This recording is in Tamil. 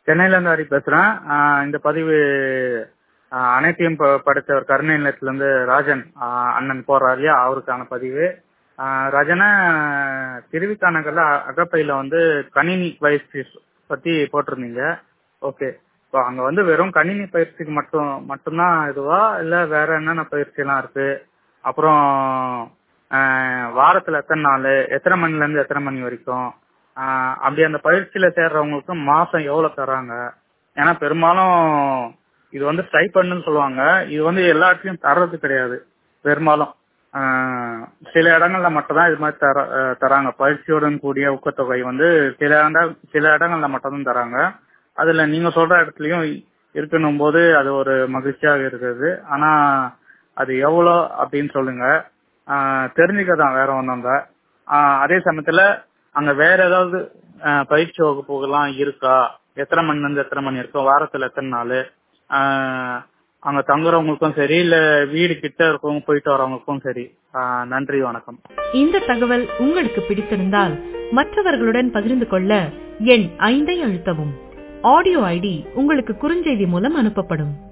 சென்னையில இருந்து ஹரி பேசுறேன் ஆஹ் இந்த பதிவு ஆஹ் அனைத்தையும் ப- படித்தவர் கருணை நிலையத்துல இருந்து ராஜன் ஆஹ் அண்ணன் போறார் இல்லையா அவருக்கான பதிவு ஆஹ் ராஜனா திருவிக்கானகர்ல அகப்பையில வந்து கணினி பயிற்சி பத்தி போட்டிருந்தீங்க ஓகே இப்போ அங்க வந்து வெறும் கணினி பயிற்சிக்கு மட்டும் மட்டும்தான் இதுவா இல்ல வேற என்னென்ன பயிற்சி எல்லாம் இருக்கு அப்புறம் ஆஹ் வாரத்துல எத்தனை நாள் எத்தனை மணில இருந்து எத்தனை மணி வரைக்கும் ஆஹ் அப்படி அந்த பயிற்சியில சேர்றவங்களுக்கு மாசம் எவ்வளவு தராங்க ஏன்னா பெரும்பாலும் இது வந்து ஸ்டைப்பண்ட்னு சொல்லுவாங்க இது வந்து எல்லா இடத்துலயும் தர்றது கிடையாது பெரும்பாலும் ஆஹ் சில இடங்கள்ல மட்டும்தான் இது மாதிரி தர அஹ் தராங்க பயிற்சியுடன் கூடிய ஊக்கத்தொகை வந்து சில இட சில இடங்கள்ல மட்டும்தான் தராங்க அதுல நீங்க சொல்ற இடத்துலயும் இருக்கணும் போது அது ஒரு மகிழ்ச்சியாக இருக்குது ஆனா அது எவ்வளோ அப்படின்னு சொல்லுங்க ஆஹ் தெரிஞ்சுக்கதான் வேற ஒண்ணும் இல்ல ஆஹ் அதே சமயத்துல அங்க வேற ஏதாவது ஆஹ் பயிற்சி வகுப்புகள்லாம் இருக்கா எத்தனை மணில இருந்து எத்தனை மணி இருக்கும் வாரத்துல எத்தனை நாள் ஆஹ் அங்க தங்குறவங்களுக்கும் சரி இல்ல வீடு கிட்ட இருக்கவங்க போயிட்டு வரவங்களுக்கும் சரி ஆஹ் நன்றி வணக்கம் இந்த தகவல் உங்களுக்கு பிடித்திருந்தால் மற்றவர்களுடன் பகிர்ந்து கொள்ள எண் ஐந்தை அழுத்தவும் ஆடியோ ஐடி உங்களுக்கு குறுஞ்செய்தி மூலம் அனுப்பப்படும்